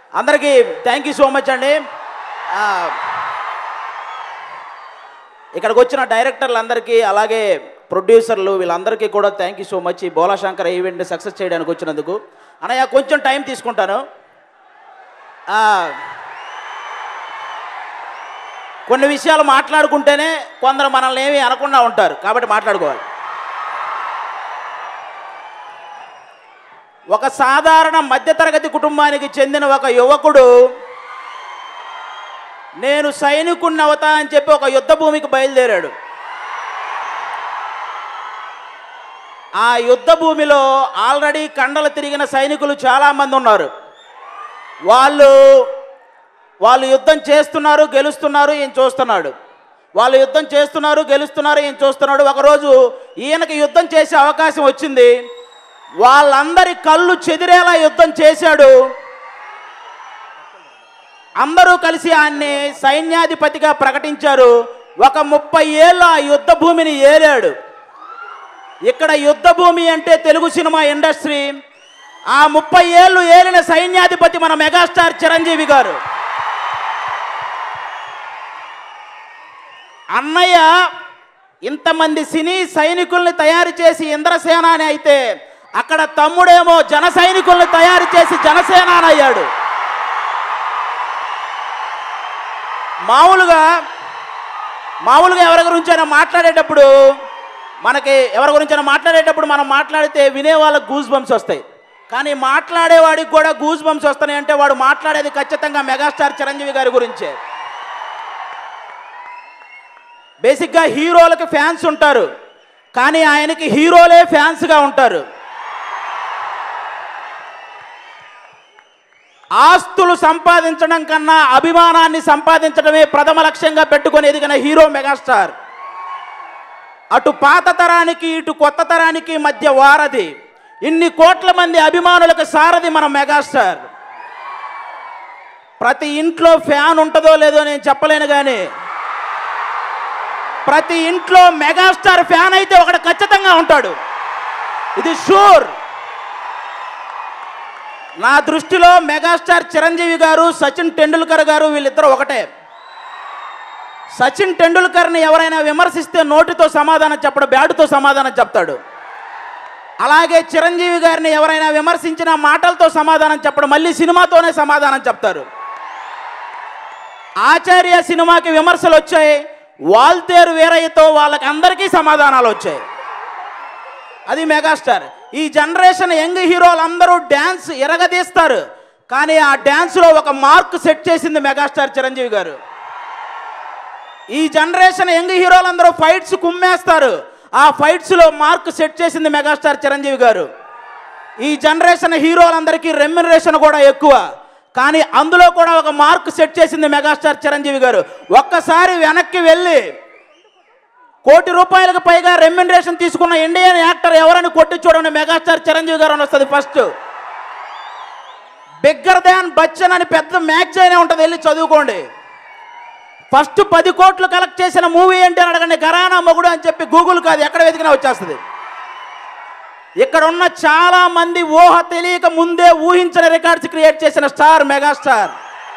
అందరికీ thank you so much అండి ఆ, ఇక్కడికి వచ్చిన డైరెక్టర్లందరికీ అలాగే ప్రొడ్యూసర్లు వీళ్ళందరికీ కూడా థ్యాంక్ యూ సో మచ్ ఈ బోలాశంకర్ ఈవెంట్ని సక్సెస్ చేయడానికి వచ్చినందుకు అన్నయ్య కొంచెం టైం తీసుకుంటాను ఆ, కొన్ని విషయాలు మాట్లాడుకుంటేనే కొందరు మనల్ని ఏమీ అనకుండా ఉంటారు కాబట్టి మాట్లాడుకోవాలి ఒక సాధారణ మధ్యతరగతి కుటుంబానికి చెందిన ఒక యువకుడు నేను సైనికుణ్ణి అవుతా అని చెప్పి ఒక యుద్ధ భూమికి బయలుదేరాడు ఆ యుద్ధ భూమిలో ఆల్రెడీ కండలు తిరిగిన సైనికులు చాలామంది ఉన్నారు వాళ్ళు వాళ్ళు యుద్ధం చేస్తున్నారు గెలుస్తున్నారు ఈయన చూస్తున్నాడు వాళ్ళు యుద్ధం చేస్తున్నారు గెలుస్తున్నారు ఈయన చూస్తున్నాడు ఒకరోజు ఈయనకి యుద్ధం చేసే అవకాశం వచ్చింది వాళ్ళందరి కళ్ళు చెదిరేలా యుద్ధం చేశాడు అందరూ కలిసి ఆయన్ని సైన్యాధిపతిగా ప్రకటించారు ఒక ముప్పై ఏళ్ళు ఆ యుద్ధ భూమిని ఏలాడు ఇక్కడ యుద్ధ భూమి అంటే తెలుగు సినిమా ఇండస్ట్రీ ఆ ముప్పై ఏళ్ళు ఏలిన సైన్యాధిపతి మన మెగాస్టార్ చిరంజీవి గారు అన్నయ్య ఇంతమంది సినీ సైనికుల్ని తయారు చేసి ఇంద్రసేన అని అయితే అక్కడ తమ్ముడేమో జన సైనికుల్ని తయారు చేసి జనసేన అని అయ్యాడు మామూలుగా మామూలుగా ఎవరి గురించైనా మాట్లాడేటప్పుడు మనకి ఎవరి గురించైనా మాట్లాడేటప్పుడు మనం మాట్లాడితే వినే వాళ్ళకి గూస్ బంప్స్ వస్తాయి కానీ మాట్లాడేవాడికి కూడా గూస్ బంప్స్ వస్తాయి అంటే వాడు మాట్లాడేది ఖచ్చితంగా మెగాస్టార్ చిరంజీవి గారి గురించే బేసిక్గా హీరోలకి ఫ్యాన్స్ ఉంటారు కానీ ఆయనకి హీరోలే ఫ్యాన్స్గా ఉంటారు ఆస్తులు సంపాదించడం కన్నా అభిమానాన్ని సంపాదించడమే ప్రథమ లక్ష్యంగా పెట్టుకొని ఎదిగిన హీరో మెగాస్టార్ అటు పాత తరానికి ఇటు కొత్త తరానికి మధ్య వారధి ఇన్ని కోట్ల మంది అభిమానులకు సారథి మన మెగాస్టార్ ప్రతి ఇంట్లో ఫ్యాన్ ఉంటుందో లేదో నేను చెప్పలేను కానీ ప్రతి ఇంట్లో మెగాస్టార్ ఫ్యాన్ అయితే ఒకడు ఖచ్చితంగా ఉంటాడు ఇది షూర్ నా దృష్టిలో మెగాస్టార్ చిరంజీవి గారు సచిన్ టెండూల్కర్ గారు వీళ్ళిద్దరు ఒకటే సచిన్ టెండూల్కర్ని ఎవరైనా విమర్శిస్తే నోటితో సమాధానం చెప్పడు బ్యాటుతో సమాధానం చెప్తాడు అలాగే చిరంజీవి గారిని ఎవరైనా విమర్శించిన మాటలతో సమాధానం చెప్పడం మళ్ళీ సినిమాతోనే సమాధానం చెప్తారు ఆచార్య సినిమాకి విమర్శలు వచ్చాయి వాల్తేరు వీరయ్యతో వాళ్ళకి అందరికీ సమాధానాలు వచ్చాయి అది మెగాస్టార్ ఈ జనరేషన్ యంగ్ హీరోలు అందరూ డ్యాన్స్ ఎరగదీస్తారు కానీ ఆ డ్యాన్స్లో ఒక మార్క్ సెట్ చేసింది మెగాస్టార్ చిరంజీవి గారు ఈ జనరేషన్ యంగ్ హీరోలందరూ ఫైట్స్ కుమ్మేస్తారు ఆ ఫైట్స్లో మార్క్ సెట్ చేసింది మెగాస్టార్ చిరంజీవి గారు ఈ జనరేషన్ హీరోలందరికీ రెమ్యునరేషన్ కూడా ఎక్కువ కానీ అందులో కూడా ఒక మార్క్ సెట్ చేసింది మెగాస్టార్ చిరంజీవి గారు ఒక్కసారి వెనక్కి వెళ్ళి కోటి రూపాయలకు పైగా రెమ్యునరేషన్ తీసుకున్న ఇండియన్ యాక్టర్ ఎవరని కొట్టి చూడండి మెగాస్టార్ చిరంజీవి గారు అని వస్తుంది ఫస్ట్ బిగ్గర్ దాన్ బచ్చన్ అని పెద్ద మ్యాగజైన్ ఉంటుంది వెళ్ళి చదువుకోండి ఫస్ట్ పది కోట్లు కలెక్ట్ చేసిన మూవీ ఏంటి అని అడగండి గరానా మొగుడు అని చెప్పి గూగుల్ కాదు ఎక్కడ వెతికినా వచ్చేస్తుంది ఇక్కడ ఉన్న చాలా మంది ఊహ తెలియక ముందే ఊహించని రికార్డ్స్ క్రియేట్ చేసిన స్టార్ మెగాస్టార్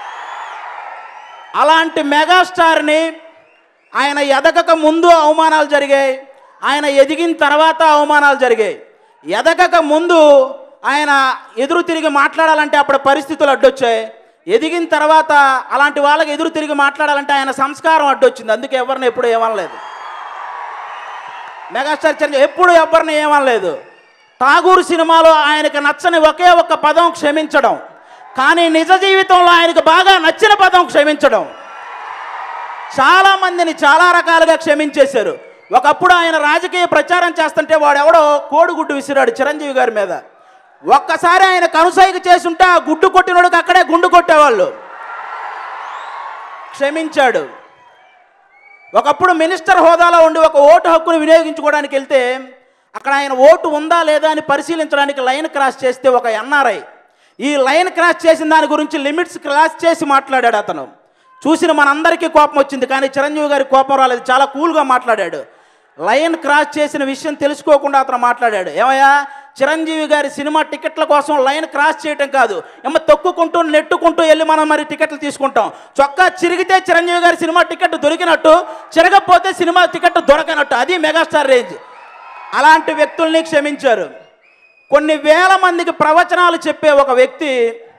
అలాంటి మెగాస్టార్ని ఆయన ఎదగక ముందు అవమానాలు జరిగాయి ఆయన ఎదిగిన తర్వాత అవమానాలు జరిగాయి ఎదగక ముందు ఆయన ఎదురు తిరిగి మాట్లాడాలంటే అప్పుడు పరిస్థితులు అడ్డొచ్చాయి ఎదిగిన తర్వాత అలాంటి వాళ్ళకి ఎదురు తిరిగి మాట్లాడాలంటే ఆయన సంస్కారం అడ్డొచ్చింది అందుకే ఎవరిని ఎప్పుడు ఏమనలేదు మెగాస్టార్ చిరంజీవి ఎప్పుడు ఎవరిని ఏమనలేదు ఠాగూర్ సినిమాలో ఆయనకు నచ్చని ఒకే ఒక్క పదం క్షమించడం కానీ నిజ జీవితంలో ఆయనకు బాగా నచ్చిన పదం క్షమించడం చాలా మందిని చాలా రకాలుగా క్షమించేశారు ఒకప్పుడు ఆయన రాజకీయ ప్రచారం చేస్తుంటే వాడెవడో కోడిగుడ్డు విసిరాడు చిరంజీవి గారి మీద ఒక్కసారి ఆయన కనుసైగ చేసుంటే ఆ గుడ్డు కొట్టినోడికి అక్కడే గుండు కొట్టేవాళ్ళు క్షమించాడు ఒకప్పుడు మినిస్టర్ హోదాలో ఉండి ఒక ఓటు హక్కును వినియోగించుకోవడానికి వెళ్తే అక్కడ ఆయన ఓటు ఉందా లేదా అని పరిశీలించడానికి లైన్ క్రాస్ చేస్తే ఒక ఎన్ఆర్ఐ ఈ లైన్ క్రాస్ చేసిన దాని గురించి లిమిట్స్ క్రాస్ చేసి మాట్లాడాడు అతను చూసిన మనందరికీ కోపం వచ్చింది కానీ చిరంజీవి గారి కోపం రాలేదు చాలా కూల్గా మాట్లాడాడు లైన్ క్రాస్ చేసిన విషయం తెలుసుకోకుండా అతను మాట్లాడాడు ఏమయ్యా చిరంజీవి గారి సినిమా టికెట్ల కోసం లైన్ క్రాస్ చేయటం కాదు ఏమో తొక్కుకుంటూ నెట్టుకుంటూ వెళ్ళి మనం మరి టికెట్లు తీసుకుంటాం చొక్కా చిరిగితే చిరంజీవి గారి సినిమా టికెట్ దొరికినట్టు చిరగపోతే సినిమా టికెట్ దొరకనట్టు అది మెగాస్టార్ రేంజ్ అలాంటి వ్యక్తుల్ని క్షమించారు కొన్ని వేల మందికి ప్రవచనాలు చెప్పే ఒక వ్యక్తి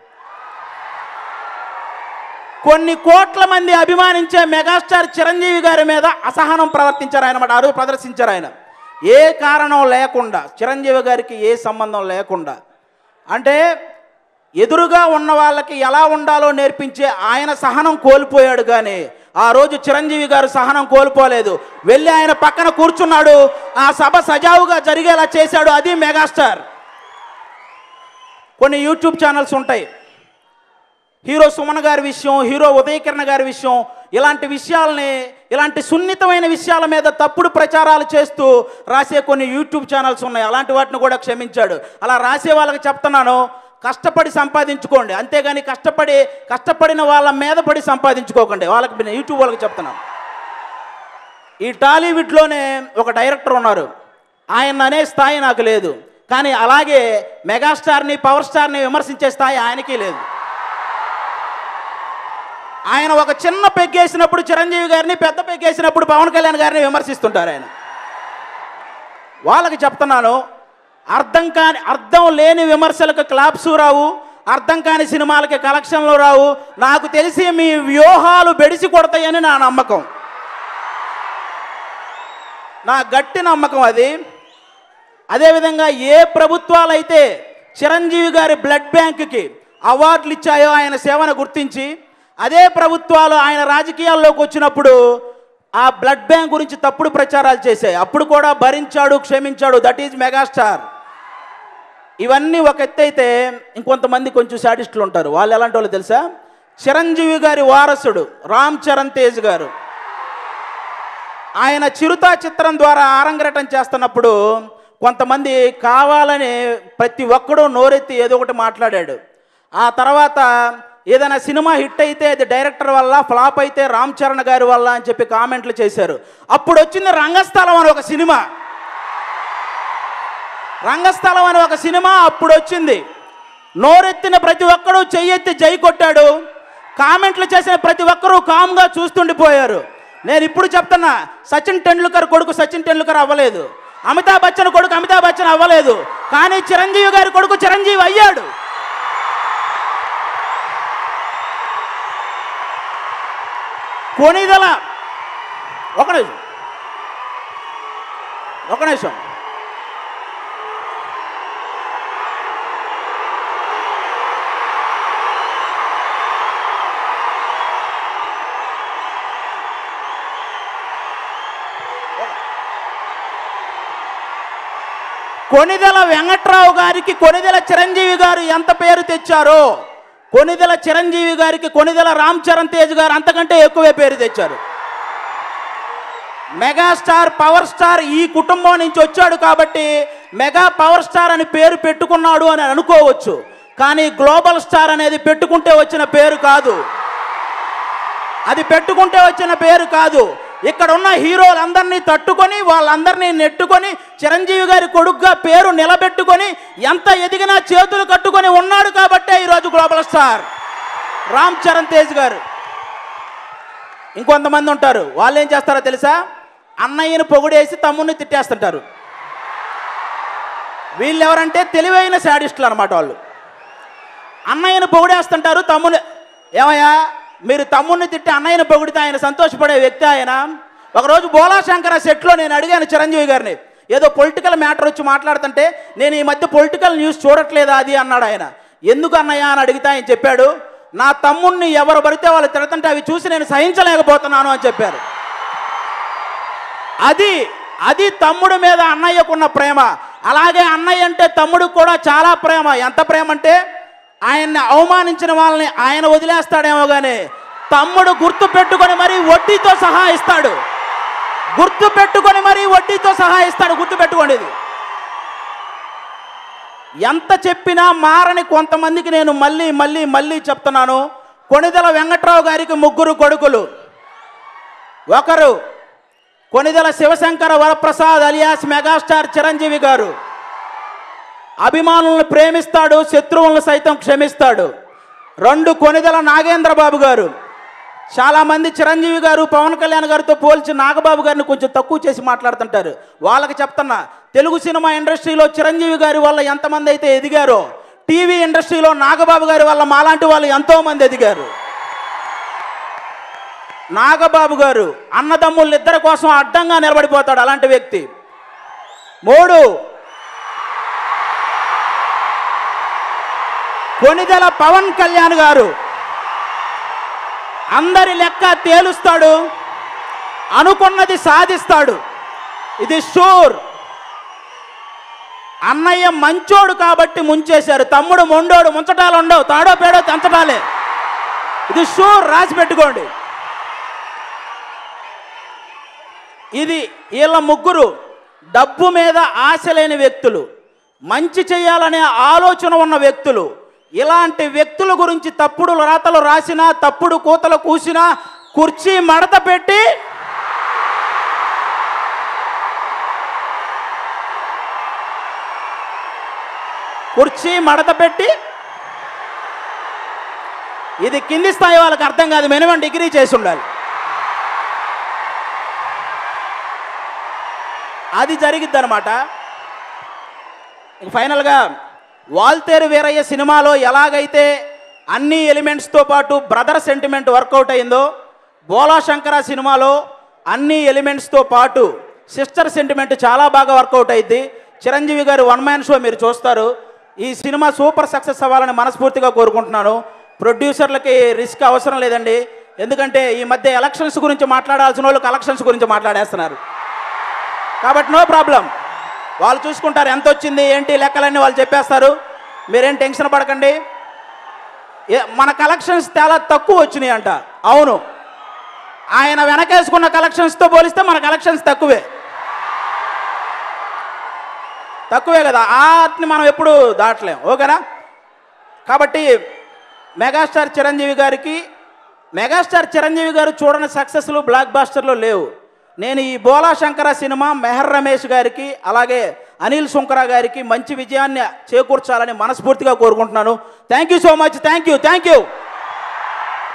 కొన్ని కోట్ల మంది అభిమానించే మెగాస్టార్ చిరంజీవి గారి మీద అసహనం ప్రవర్తించారు ఆయన మాట అరువు ప్రదర్శించారు ఆయన ఏ కారణం లేకుండా చిరంజీవి గారికి ఏ సంబంధం లేకుండా అంటే ఎదురుగా ఉన్న వాళ్ళకి ఎలా ఉండాలో నేర్పించే ఆయన సహనం కోల్పోయాడు కానీ ఆ రోజు చిరంజీవి గారు సహనం కోల్పోలేదు వెళ్ళి ఆయన పక్కన కూర్చున్నాడు ఆ సభ సజావుగా జరిగేలా చేశాడు అది మెగాస్టార్ కొన్ని యూట్యూబ్ ఛానల్స్ ఉంటాయి హీరో సుమన్ గారి విషయం హీరో ఉదయకిరణ్ గారి విషయం ఇలాంటి విషయాల్ని ఇలాంటి సున్నితమైన విషయాల మీద తప్పుడు ప్రచారాలు చేస్తూ రాసే కొన్ని యూట్యూబ్ ఛానల్స్ ఉన్నాయి అలాంటి వాటిని కూడా క్షమించాడు అలా రాసే వాళ్ళకి చెప్తున్నాను కష్టపడి సంపాదించుకోండి అంతేగాని కష్టపడి కష్టపడిన వాళ్ళ మీద పడి సంపాదించుకోకండి వాళ్ళకి నేను యూట్యూబ్ వాళ్ళకి చెప్తున్నాను ఈ టాలీవుడ్లోనే ఒక డైరెక్టర్ ఉన్నారు ఆయన అనే స్థాయి నాకు లేదు కానీ అలాగే మెగాస్టార్ని పవర్ స్టార్ని విమర్శించే స్థాయి ఆయనకి లేదు ఆయన ఒక చిన్న పెగ్గేసినప్పుడు చిరంజీవి గారిని పెద్ద పెగ్గేసినప్పుడు పవన్ కళ్యాణ్ గారిని విమర్శిస్తుంటారు ఆయన వాళ్ళకి చెప్తున్నాను అర్థం కాని అర్థం లేని విమర్శలకు క్లాప్స్ రావు అర్థం కాని సినిమాలకి కలెక్షన్లు రావు నాకు తెలిసి మీ వ్యూహాలు బెడిసి కొడతాయని నా నమ్మకం నా గట్టి నమ్మకం అది అదేవిధంగా ఏ ప్రభుత్వాలు అయితే చిరంజీవి గారి బ్లడ్ బ్యాంక్కి అవార్డులు ఇచ్చాయో ఆయన సేవను గుర్తించి అదే ప్రభుత్వాలు ఆయన రాజకీయాల్లోకి వచ్చినప్పుడు ఆ బ్లడ్ బ్యాంక్ గురించి తప్పుడు ప్రచారాలు చేశాయి అప్పుడు కూడా భరించాడు క్షమించాడు దట్ ఈజ్ మెగాస్టార్ ఇవన్నీ ఒక ఎత్తు అయితే ఇంకొంతమంది కొంచెం సాటిస్టులు ఉంటారు వాళ్ళు ఎలాంటి వాళ్ళు తెలుసా చిరంజీవి గారి వారసుడు రామ్ చరణ్ తేజ్ గారు ఆయన చిరుత చిత్రం ద్వారా ఆరంగరటం చేస్తున్నప్పుడు కొంతమంది కావాలని ప్రతి ఒక్కడూ నోరెత్తి ఏదో ఒకటి మాట్లాడాడు ఆ తర్వాత ఏదైనా సినిమా హిట్ అయితే అది డైరెక్టర్ వల్ల ఫ్లాప్ అయితే రామ్ చరణ్ గారి వల్ల అని చెప్పి కామెంట్లు చేశారు అప్పుడు వచ్చింది రంగస్థలం అని ఒక సినిమా రంగస్థలం అని ఒక సినిమా అప్పుడు వచ్చింది నోరెత్తిన ప్రతి ఒక్కరూ చెయ్యెత్తి జై కొట్టాడు కామెంట్లు చేసిన ప్రతి ఒక్కరూ కామ్గా చూస్తుండిపోయారు నేను ఇప్పుడు చెప్తున్నా సచిన్ టెండూల్కర్ కొడుకు సచిన్ టెండూల్కర్ అవ్వలేదు అమితాబ్ బచ్చన్ కొడుకు అమితాబ్ బచ్చన్ అవ్వలేదు కానీ చిరంజీవి గారి కొడుకు చిరంజీవి అయ్యాడు కొనిదల ఒక నిమిషం ఒక నిమిషం కొనిదెల వెంకట్రావు గారికి కొనిదెల చిరంజీవి గారు ఎంత పేరు తెచ్చారో కొనిదెల చిరంజీవి గారికి కొనిదెల రామ్ చరణ్ తేజ్ గారు అంతకంటే ఎక్కువే పేరు తెచ్చారు మెగాస్టార్ పవర్ స్టార్ ఈ కుటుంబం నుంచి వచ్చాడు కాబట్టి మెగా పవర్ స్టార్ అని పేరు పెట్టుకున్నాడు అని అనుకోవచ్చు కానీ గ్లోబల్ స్టార్ అనేది పెట్టుకుంటే వచ్చిన పేరు కాదు అది పెట్టుకుంటే వచ్చిన పేరు కాదు ఇక్కడ ఉన్న హీరోలందరినీ తట్టుకొని వాళ్ళందరినీ నెట్టుకొని చిరంజీవి గారి కొడుకుగా పేరు నిలబెట్టుకొని ఎంత ఎదిగినా చేతులు కట్టుకొని ఉన్నాడు కాబట్టే ఈరోజు గ్లోబల్ స్టార్ రామ్ చరణ్ తేజ్ గారు ఇంకొంతమంది ఉంటారు వాళ్ళు ఏం చేస్తారో తెలుసా అన్నయ్యను పొగుడేసి తమ్ముడిని తిట్టేస్తుంటారు వీళ్ళు ఎవరంటే తెలివైన శాడిస్టులు అనమాట వాళ్ళు అన్నయ్యను పొగిడేస్తుంటారు తమ్ముడు ఏమయ్యా మీరు తమ్ముడిని తిట్టి అన్నయ్యను పొగిడితే ఆయన సంతోషపడే వ్యక్తి ఆయన ఒకరోజు బోలాశంకర సెట్లో నేను అడిగాను చిరంజీవి గారిని ఏదో పొలిటికల్ మ్యాటర్ వచ్చి మాట్లాడుతుంటే నేను ఈ మధ్య పొలిటికల్ న్యూస్ చూడట్లేదా అది అన్నాడు ఆయన ఎందుకు అన్నయ్య అని అడిగితే ఆయన చెప్పాడు నా తమ్ముడిని ఎవరు పడితే వాళ్ళు తిడుతుంటే అవి చూసి నేను సహించలేకపోతున్నాను అని చెప్పారు అది అది తమ్ముడి మీద అన్నయ్యకున్న ప్రేమ అలాగే అన్నయ్య అంటే తమ్ముడికి కూడా చాలా ప్రేమ ఎంత ప్రేమ అంటే ఆయన్ని అవమానించిన వాళ్ళని ఆయన వదిలేస్తాడేమో కానీ తమ్ముడు గుర్తు పెట్టుకొని మరీ వడ్డీతో సహా ఇస్తాడు గుర్తు పెట్టుకొని మరీ వడ్డీతో సహా ఇస్తాడు గుర్తు పెట్టుకోండి ఇది ఎంత చెప్పినా మారని కొంతమందికి నేను మళ్ళీ మళ్ళీ మళ్ళీ చెప్తున్నాను కొణిదెల వెంకట్రావు గారికి ముగ్గురు కొడుకులు ఒకరు కొనిదెల శివశంకర వరప్రసాద్ అలియాస్ మెగాస్టార్ చిరంజీవి గారు అభిమానులను ప్రేమిస్తాడు శత్రువులను సైతం క్షమిస్తాడు రెండు కొనిదల నాగేంద్ర బాబు గారు చాలామంది చిరంజీవి గారు పవన్ కళ్యాణ్ గారితో పోల్చి నాగబాబు గారిని కొంచెం తక్కువ చేసి మాట్లాడుతుంటారు వాళ్ళకి చెప్తున్నా తెలుగు సినిమా ఇండస్ట్రీలో చిరంజీవి గారి వల్ల ఎంతమంది అయితే ఎదిగారో టీవీ ఇండస్ట్రీలో నాగబాబు గారి వల్ల మాలాంటి వాళ్ళు ఎంతోమంది ఎదిగారు నాగబాబు గారు అన్నదమ్ములు ఇద్దరి కోసం అడ్డంగా నిలబడిపోతాడు అలాంటి వ్యక్తి మూడు కొనిదెల పవన్ కళ్యాణ్ గారు అందరి లెక్క తేలుస్తాడు అనుకున్నది సాధిస్తాడు ఇది షూర్ అన్నయ్య మంచోడు కాబట్టి ముంచేశారు తమ్ముడు మొండోడు ముంచటాలు ఉండవు తాడో పేడో తెంచటాలే ఇది షూర్ రాసి పెట్టుకోండి ఇది వీళ్ళ ముగ్గురు డబ్బు మీద ఆశ లేని వ్యక్తులు మంచి చేయాలనే ఆలోచన ఉన్న వ్యక్తులు ఇలాంటి వ్యక్తుల గురించి తప్పుడు రాతలు రాసినా తప్పుడు కూతలు కూసినా కుర్చీ మడత పెట్టి కుర్చీ మడత పెట్టి ఇది కింది స్థాయి వాళ్ళకి అర్థం కాదు మినిమం డిగ్రీ చేసి ఉండాలి అది జరిగిద్ది అనమాట ఫైనల్గా వాల్తేరు వీరయ్య సినిమాలో ఎలాగైతే అన్ని ఎలిమెంట్స్తో పాటు బ్రదర్ సెంటిమెంట్ వర్కౌట్ అయిందో బోలా శంకర సినిమాలో అన్ని ఎలిమెంట్స్తో పాటు సిస్టర్ సెంటిమెంట్ చాలా బాగా వర్కౌట్ అయింది చిరంజీవి గారి వన్ మ్యాన్ షో మీరు చూస్తారు ఈ సినిమా సూపర్ సక్సెస్ అవ్వాలని మనస్ఫూర్తిగా కోరుకుంటున్నాను ప్రొడ్యూసర్లకి రిస్క్ అవసరం లేదండి ఎందుకంటే ఈ మధ్య ఎలక్షన్స్ గురించి మాట్లాడాల్సిన వాళ్ళు కలెక్షన్స్ గురించి మాట్లాడేస్తున్నారు కాబట్టి నో ప్రాబ్లం వాళ్ళు చూసుకుంటారు ఎంత వచ్చింది ఏంటి లెక్కలన్నీ వాళ్ళు చెప్పేస్తారు మీరేం టెన్షన్ పడకండి ఏ- మన కలెక్షన్స్ చాలా తక్కువ వచ్చినాయి అంట అవును ఆయన వెనకేసుకున్న కలెక్షన్స్తో పోలిస్తే మన కలెక్షన్స్ తక్కువే తక్కువే కదా ఆటిని మనం ఎప్పుడు దాటలేం ఓకేనా కాబట్టి మెగాస్టార్ చిరంజీవి గారికి మెగాస్టార్ చిరంజీవి గారు చూడని సక్సెస్లు బ్లాక్ బాస్టర్లు లేవు నేను ఈ బోలా శంకర సినిమా మెహర్ రమేష్ గారికి అలాగే అనిల్ సుంకర గారికి మంచి విజయాన్ని చేకూర్చాలని మనస్ఫూర్తిగా కోరుకుంటున్నాను thank you so much thank you thank you